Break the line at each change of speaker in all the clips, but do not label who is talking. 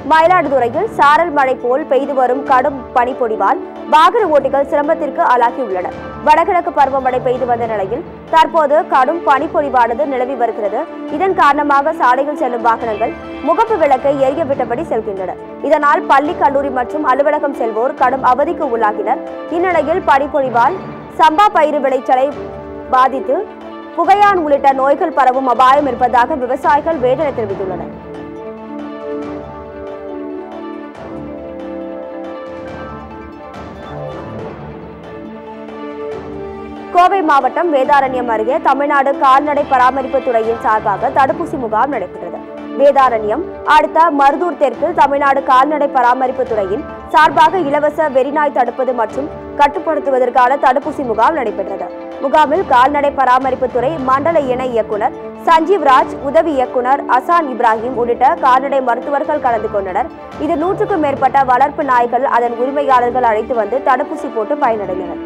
மயிலாடுதுறையில் சாரல் மழை போல் பெய்து வரும் கடும் பனிப்பொழிவால் வாகன ஓட்டிகள் சிரமத்திற்கு ஆளாகியுள்ளனர் வடகிழக்கு பருவமழை பெய்து வந்த நிலையில் தற்போது கடும் பனிப்பொழிவானது நிலவி வருகிறது இதன் காரணமாக சாலையில் செல்லும் வாகனங்கள் முகப்பு விளக்கை எரிய விட்டபடி செல்கின்றன இதனால் பள்ளி கல்லூரி மற்றும் அலுவலகம் செல்வோர் கடும் அவதிக்கு உள்ளாகினர் இந்நிலையில் பனிப்பொழிவால் சம்பா பயிறு விளைச்சலை பாதித்து புகையான் உள்ளிட்ட நோய்கள் பரவும் அபாயம் இருப்பதாக விவசாயிகள் வேதனை தெரிவித்துள்ளனர் கோவை மாவட்டம் வேதாரண்யம் அருகே தமிழ்நாடு கால்நடை பராமரிப்பு துறையின் சார்பாக தடுப்பூசி முகாம் நடைபெற்றது வேதாரண்யம் அடுத்த மருதூர் தெற்கில் தமிழ்நாடு கால்நடை பராமரிப்பு துறையின் சார்பாக இலவச வெறிநாய் தடுப்பது மற்றும் கட்டுப்படுத்துவதற்கான தடுப்பூசி முகாம் நடைபெற்றது முகாமில் கால்நடை பராமரிப்பு துறை மண்டல இணை இயக்குனர் சஞ்சீவ் ராஜ் உதவி இயக்குனர் அசான் இப்ராஹிம் உள்ளிட்ட கால்நடை மருத்துவர்கள் கலந்து கொண்டனர் இது நூற்றுக்கும் மேற்பட்ட வளர்ப்பு நாய்கள் அதன் உரிமையாளர்கள் அழைத்து வந்து தடுப்பூசி போட்டு பயனடைந்தனர்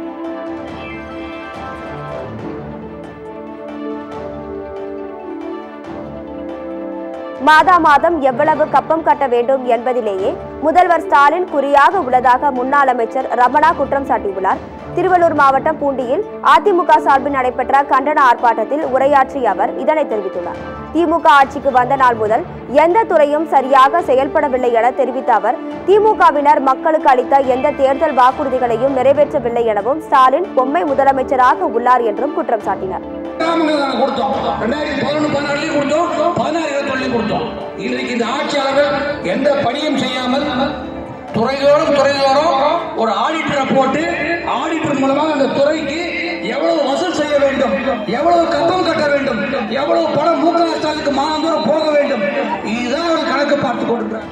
மாதா மாதம் எவ்வளவு கப்பம் கட்ட வேண்டும் என்பதிலேயே முதல்வர் ஸ்டாலின் குறியாக உள்ளதாக முன்னாள் அமைச்சர் ரமணா குற்றம் சாட்டியுள்ளார் திருவள்ளூர் மாவட்டம் பூண்டியில் அதிமுக சார்பில் நடைபெற்ற கண்டன ஆர்ப்பாட்டத்தில் உரையாற்றிய அவர் இதனை தெரிவித்துள்ளார் திமுக ஆட்சிக்கு வந்த நாள் முதல் எந்த துறையும் சரியாக செயல்படவில்லை என தெரிவித்த அவர் திமுகவினர் மக்களுக்கு அளித்த எந்த தேர்தல் வாக்குறுதிகளையும் நிறைவேற்றவில்லை எனவும் ஸ்டாலின் பொம்மை முதலமைச்சராக உள்ளார் என்றும் குற்றம் சாட்டினார்
கிராமங்கள் நாங்கள் கொடுத்தோம் ரெண்டாயிரத்தி பதினொன்று பதினாறுலையும் கொடுத்தோம் பதினாறு இருபத்தொன்னுலையும் கொடுத்தோம் இன்றைக்கு இந்த ஆட்சியாளர்கள் எந்த பணியும் செய்யாமல் துறைதோறும் துறைதோறும் ஒரு ஆடிட்டரை போட்டு ஆடிட்டர் மூலமாக அந்த துறைக்கு எவ்வளவு வசூல் செய்ய வேண்டும் எவ்வளவு கப்பம் கட்ட வேண்டும் எவ்வளவு பணம் மூக்க ஸ்டாலினுக்கு மாதந்தோறும் போக வேண்டும் இதுதான் அவர் கணக்கு பார்த்து கொண்டிருக்கிறார்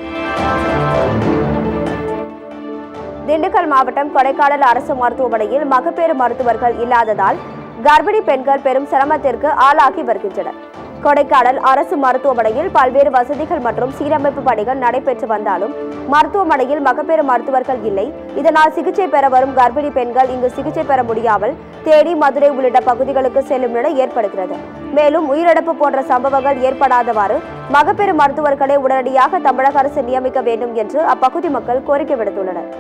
திண்டுக்கல் மாவட்டம் கொடைக்கானல் அரசு மருத்துவமனையில் மகப்பேறு மருத்துவர்கள் இல்லாததால் கர்ப்பிணி பெண்கள் பெரும் சிரமத்திற்கு ஆளாகி வருகின்றனர் கொடைக்கானல் அரசு மருத்துவமனையில் பல்வேறு வசதிகள் மற்றும் சீரமைப்பு பணிகள் நடைபெற்று வந்தாலும் மருத்துவமனையில் மகப்பேறு மருத்துவர்கள் இல்லை இதனால் சிகிச்சை பெற வரும் கர்ப்பிணி பெண்கள் இங்கு சிகிச்சை பெற முடியாமல் தேனி மதுரை உள்ளிட்ட பகுதிகளுக்கு செல்லும் நிலை ஏற்படுகிறது மேலும் உயிரிழப்பு போன்ற சம்பவங்கள் ஏற்படாதவாறு மகப்பேறு மருத்துவர்களை உடனடியாக தமிழக அரசு நியமிக்க வேண்டும் என்று அப்பகுதி மக்கள் கோரிக்கை விடுத்துள்ளனர்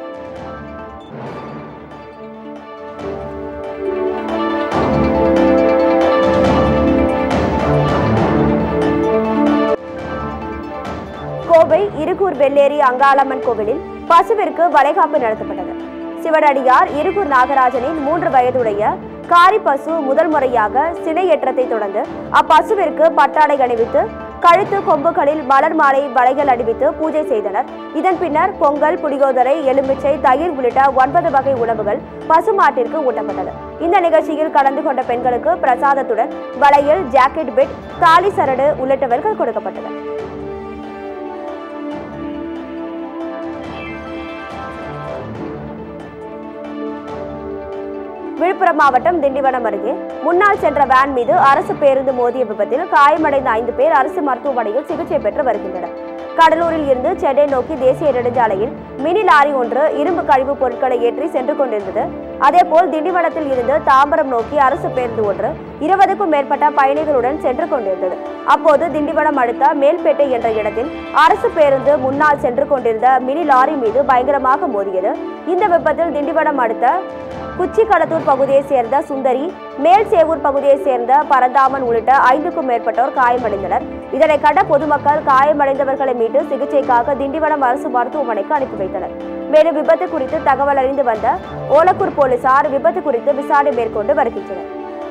கோவை இருகூர் வெள்ளேரி அங்காளம்மன் கோவிலில் பசுவிற்கு வளைகாப்பு நடத்தப்பட்டது சிவனடியார் இருகூர் நாகராஜனின் மூன்று வயதுடைய காரி பசு முதல் முறையாக சினையேற்றத்தை தொடர்ந்து அப்பசுவிற்கு பட்டாடை அணிவித்து கழுத்து கொம்புகளில் மலர் மாலை வளைகள் அணிவித்து பூஜை செய்தனர் இதன் பின்னர் பொங்கல் புளியோதரை எலுமிச்சை தயிர் உள்ளிட்ட ஒன்பது வகை உணவுகள் பசுமாட்டிற்கு ஊட்டப்பட்டது இந்த நிகழ்ச்சியில் கலந்து கொண்ட பெண்களுக்கு பிரசாதத்துடன் வளையல் ஜாக்கெட் பிட் தாலி சரடு உள்ளிட்டவர்கள் கொடுக்கப்பட்டன விழுப்புரம் மாவட்டம் திண்டிவனம் அருகே முன்னால் சென்ற வேன் மீது அரசு பேருந்து மோதிய விபத்தில் காயமடைந்த ஐந்து பேர் அரசு மருத்துவமனையில் சிகிச்சை பெற்று வருகின்றனர் கடலூரில் இருந்து சென்னை நோக்கி தேசிய நெடுஞ்சாலையில் மினி லாரி ஒன்று இரும்பு கழிவுப் பொருட்களை ஏற்றி சென்று கொண்டிருந்தது அதேபோல் திண்டிவனத்தில் இருந்து தாம்பரம் நோக்கி அரசு பேருந்து ஒன்று இருபதுக்கும் மேற்பட்ட பயணிகளுடன் சென்று கொண்டிருந்தது அப்போது திண்டிவனம் அடுத்த மேல்பேட்டை என்ற இடத்தில் அரசு பேருந்து முன்னால் சென்று கொண்டிருந்த மினி லாரி மீது பயங்கரமாக மோதியது இந்த விபத்தில் திண்டிவனம் அடுத்த குச்சிக்கடத்தூர் பகுதியைச் சேர்ந்த சுந்தரி மேல்சேவூர் பகுதியைச் சேர்ந்த பரந்தாமன் உள்ளிட்ட ஐந்துக்கும் மேற்பட்டோர் காயமடைந்தனர் இதனை கண்ட பொதுமக்கள் காயமடைந்தவர்களை மீட்டு சிகிச்சைக்காக திண்டிவனம் அரசு மருத்துவமனைக்கு அனுப்பி வைத்தனர் மேலும் விபத்து குறித்து தகவல் அறிந்து வந்த ஓலக்கூர் போலீசார் விபத்து குறித்து விசாரணை மேற்கொண்டு வருகின்றனர்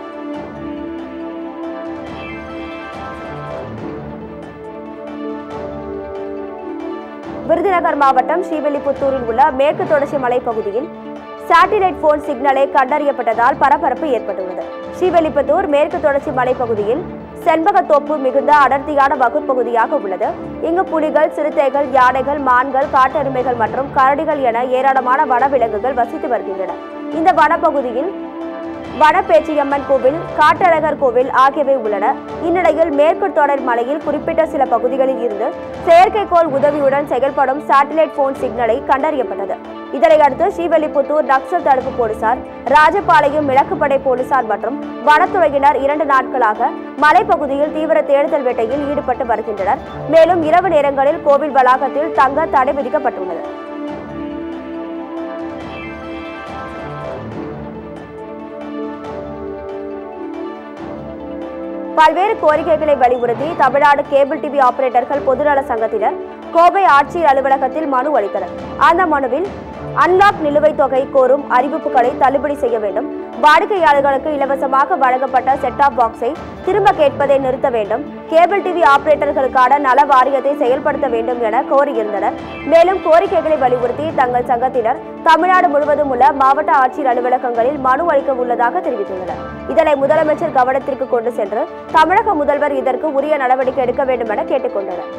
விருதுநகர் மாவட்டம் ஸ்ரீவில்லிபுத்தூரில் உள்ள மேற்கு தொடர்ச்சி மலைப்பகுதியில் சேட்டிலைட் போன் சிக்னலை கண்டறியப்பட்டதால் பரபரப்பு ஏற்பட்டுள்ளது ஸ்ரீவில்லிபுத்தூர் மேற்கு தொடர்ச்சி மலைப்பகுதியில் செண்பகத்தோப்பு மிகுந்த அடர்த்தியான வகுப்பகுதியாக உள்ளது இங்கு புலிகள் சிறுத்தைகள் யானைகள் மான்கள் காட்டெருமைகள் மற்றும் கரடிகள் என ஏராளமான வனவிலங்குகள் வசித்து வருகின்றன இந்த வனப்பகுதியில் வனப்பேச்சியம்மன் கோவில் காட்டழகர் கோவில் ஆகியவை உள்ளன இந்நிலையில் மேற்கு தொடர் மலையில் குறிப்பிட்ட சில பகுதிகளில் இருந்து செயற்கைக்கோள் உதவியுடன் செயல்படும் சேட்டலைட் போன் சிக்னலை கண்டறியப்பட்டது இதனையடுத்து ஸ்ரீவல்லிபுத்தூர் நக்சல் தடுப்பு போலீசார் ராஜபாளையம் மிளக்குப்படை போலீசார் மற்றும் வனத்துறையினர் இரண்டு நாட்களாக மலைப்பகுதியில் தீவிர தேடுதல் வேட்டையில் ஈடுபட்டு வருகின்றனர் மேலும் இரவு நேரங்களில் கோவில் வளாகத்தில் தங்க தடை விதிக்கப்பட்டுள்ளது பல்வேறு கோரிக்கைகளை வலியுறுத்தி தமிழ்நாடு கேபிள் டிவி ஆபரேட்டர்கள் பொதுநல சங்கத்தினர் கோவை ஆட்சியர் அலுவலகத்தில் மனு அளித்தனர் அந்த மனுவில் அன்லாக் நிலுவைத் தொகை கோரும் அறிவிப்புகளை தள்ளுபடி செய்ய வேண்டும் வாடிக்கையாளர்களுக்கு இலவசமாக வழங்கப்பட்ட செட்டாப் பாக்ஸை திரும்ப கேட்பதை நிறுத்த வேண்டும் கேபிள் டிவி ஆபரேட்டர்களுக்கான நல வாரியத்தை செயல்படுத்த வேண்டும் என கோரியிருந்தனர் மேலும் கோரிக்கைகளை வலியுறுத்தி தங்கள் சங்கத்தினர் தமிழ்நாடு முழுவதும் உள்ள மாவட்ட ஆட்சியர் அலுவலகங்களில் மனு அளிக்க உள்ளதாக தெரிவித்துள்ளனர் இதனை முதலமைச்சர் கவனத்திற்கு கொண்டு சென்று தமிழக முதல்வர் இதற்கு உரிய நடவடிக்கை எடுக்க வேண்டும் என கேட்டுக்கொண்டனர்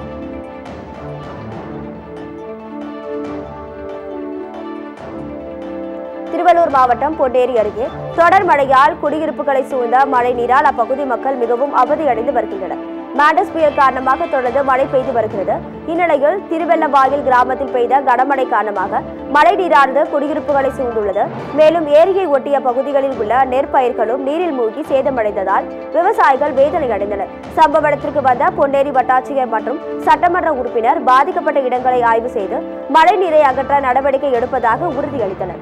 திருவள்ளூர் மாவட்டம் பொன்னேரி அருகே தொடர் மழையால் குடியிருப்புகளை சூழ்ந்த மழை நீரால் அப்பகுதி மக்கள் மிகவும் அவதியடைந்து வருகின்றனர் மாண்டஸ் புயல் காரணமாக தொடர்ந்து மழை பெய்து வருகிறது இந்நிலையில் திருவெல்லவாயில் கிராமத்தில் பெய்த கனமழை காரணமாக மழை நீரானது குடியிருப்புகளை சூழ்ந்துள்ளது மேலும் ஏரியை ஒட்டிய பகுதிகளில் உள்ள நெற்பயிர்களும் நீரில் மூழ்கி சேதமடைந்ததால் விவசாயிகள் வேதனை அடைந்தனர் சம்பவ இடத்திற்கு வந்த பொன்னேரி வட்டாட்சியர் மற்றும் சட்டமன்ற உறுப்பினர் பாதிக்கப்பட்ட இடங்களை ஆய்வு செய்து மழை நீரை அகற்ற நடவடிக்கை எடுப்பதாக உறுதியளித்தனர்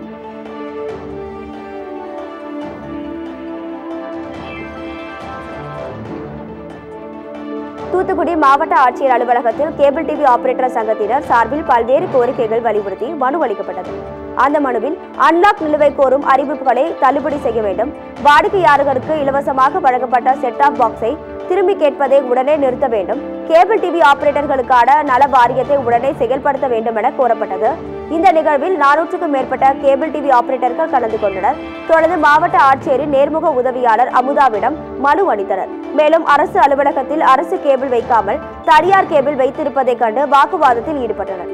தூத்துக்குடி மாவட்ட ஆட்சியர் அலுவலகத்தில் கேபிள் டிவி ஆபரேட்டர் சங்கத்தினர் சார்பில் பல்வேறு கோரிக்கைகள் வலியுறுத்தி மனு அளிக்கப்பட்டது அந்த மனுவில் அன்லாக் நிலுவை கோரும் அறிவிப்புகளை தள்ளுபடி செய்ய வேண்டும் வாடிக்கையாளர்களுக்கு இலவசமாக வழங்கப்பட்ட செட்டாப் பாக்ஸை திரும்பி கேட்பதை உடனே நிறுத்த வேண்டும் கேபிள் டிவி ஆபரேட்டர்களுக்கான நல வாரியத்தை உடனே செயல்படுத்த வேண்டும் என கோரப்பட்டது இந்த நிகழ்வில் நானூற்றுக்கும் மேற்பட்ட கேபிள் டிவி ஆபரேட்டர்கள் கலந்து கொண்டனர் தொடர்ந்து மாவட்ட ஆட்சியரின் நேர்முக உதவியாளர் அமுதாவிடம் மனு அளித்தனர் மேலும் அரசு அலுவலகத்தில் அரசு கேபிள் வைக்காமல் தனியார் கேபிள் வைத்திருப்பதைக் கண்டு வாக்குவாதத்தில் ஈடுபட்டனர்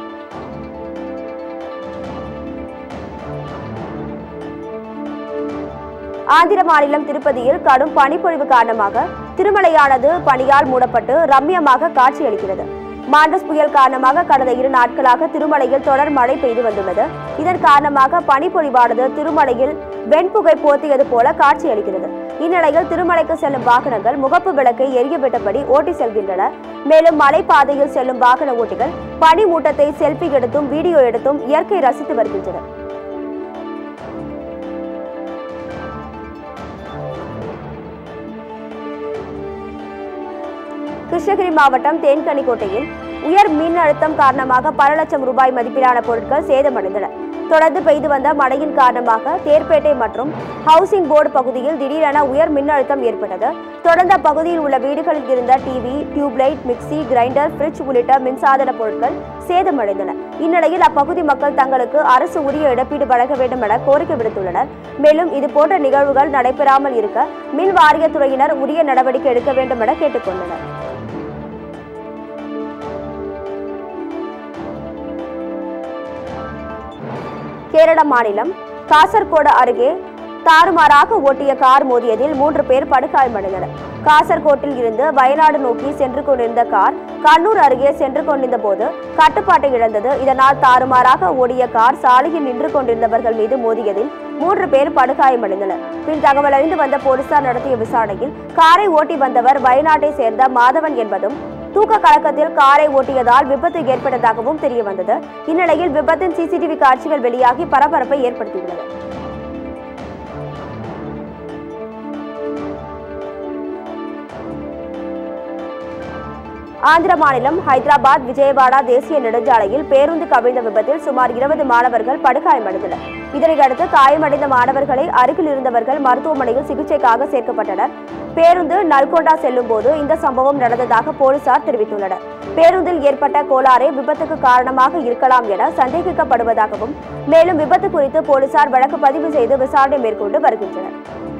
ஆந்திர மாநிலம் திருப்பதியில் கடும் பனிப்பொழிவு காரணமாக திருமலையானது பனியால் மூடப்பட்டு ரம்மியமாக காட்சியளிக்கிறது மாண்டஸ் புயல் காரணமாக கடந்த இரு நாட்களாக திருமலையில் தொடர் மழை பெய்து வந்துள்ளது இதன் காரணமாக பனிப்பொழிவானது திருமலையில் வெண்புகை போர்த்தியது போல காட்சியளிக்கிறது இந்நிலையில் திருமலைக்கு செல்லும் வாகனங்கள் முகப்பு விளக்கை எரியவிட்டபடி ஓட்டி செல்கின்றன மேலும் மலைப்பாதையில் செல்லும் வாகன ஓட்டிகள் பனி மூட்டத்தை செல்ஃபி எடுத்தும் வீடியோ எடுத்தும் இயற்கை ரசித்து வருகின்றனர் கிருஷ்ணகிரி மாவட்டம் தேன்கனிக்கோட்டையில் உயர் மின் அழுத்தம் காரணமாக பல லட்சம் ரூபாய் மதிப்பிலான பொருட்கள் சேதமடைந்தன தொடர்ந்து பெய்து வந்த மழையின் காரணமாக தேர்பேட்டை மற்றும் ஹவுசிங் போர்டு பகுதியில் திடீரென உயர் மின்னழுத்தம் ஏற்பட்டது தொடர்ந்து அப்பகுதியில் உள்ள வீடுகளில் இருந்த TV tubelight mixie grinder fridge உள்ளிட்ட மின்சாதன பொருட்கள் சேதமடைந்தன இந்நிலையில் அப்பகுதி மக்கள் தங்களுக்கு அரசு உரிய இழப்பீடு வழங்க வேண்டும் என கோரிக்கை விடுத்துள்ளனர் மேலும் இது போன்ற நிகழ்வுகள் நடைபெறாமல் இருக்க மின் வாரியத்துறையினர் உரிய நடவடிக்கை எடுக்க வேண்டும் என கேட்டுக்கொண்டனர் கேரள மாநிலம் காசர்கோடு அருகே தாறுமாறாக ஓட்டிய கார் மோதியதில் மூன்று பேர் படுகாயமடைந்தனர் காசர்கோட்டில் இருந்து வயநாடு நோக்கி சென்று கொண்டிருந்த கார் கண்ணூர் அருகே சென்று கொண்டிருந்த போது கட்டுப்பாட்டை இழந்தது இதனால் தாறுமாறாக ஓடிய கார் சாலையில் நின்று கொண்டிருந்தவர்கள் மீது மோதியதில் மூன்று பேர் படுகாயமடைந்தனர் பின் தகவல் அறிந்து வந்த போலீசார் நடத்திய விசாரணையில் காரை ஓட்டி வந்தவர் வயநாட்டை சேர்ந்த மாதவன் என்பதும் தூக்க கலக்கத்தில் காரை ஓட்டியதால் விபத்து ஏற்பட்டதாகவும் தெரிய வந்தது இந்நிலையில் விபத்தின் சிசிடிவி காட்சிகள் வெளியாகி பரபரப்பை ஏற்படுத்தியுள்ளது ஆந்திர மாநிலம் ஹைதராபாத் விஜயவாடா தேசிய நெடுஞ்சாலையில் பேருந்து கவிழ்ந்த விபத்தில் சுமார் இருபது மாணவர்கள் படுகாயமடைந்தனர் இதனையடுத்து காயமடைந்த மாணவர்களை அருகில் இருந்தவர்கள் மருத்துவமனையில் சிகிச்சைக்காக சேர்க்கப்பட்டனர் பேருந்து நல்கொண்டா செல்லும் போது இந்த சம்பவம் நடந்ததாக போலீசார் தெரிவித்துள்ளனர் பேருந்தில் ஏற்பட்ட கோளாறே விபத்துக்கு காரணமாக இருக்கலாம் என சந்தேகிக்கப்படுவதாகவும் மேலும் விபத்து குறித்து போலீசார் வழக்கு பதிவு செய்து விசாரணை மேற்கொண்டு வருகின்றனர்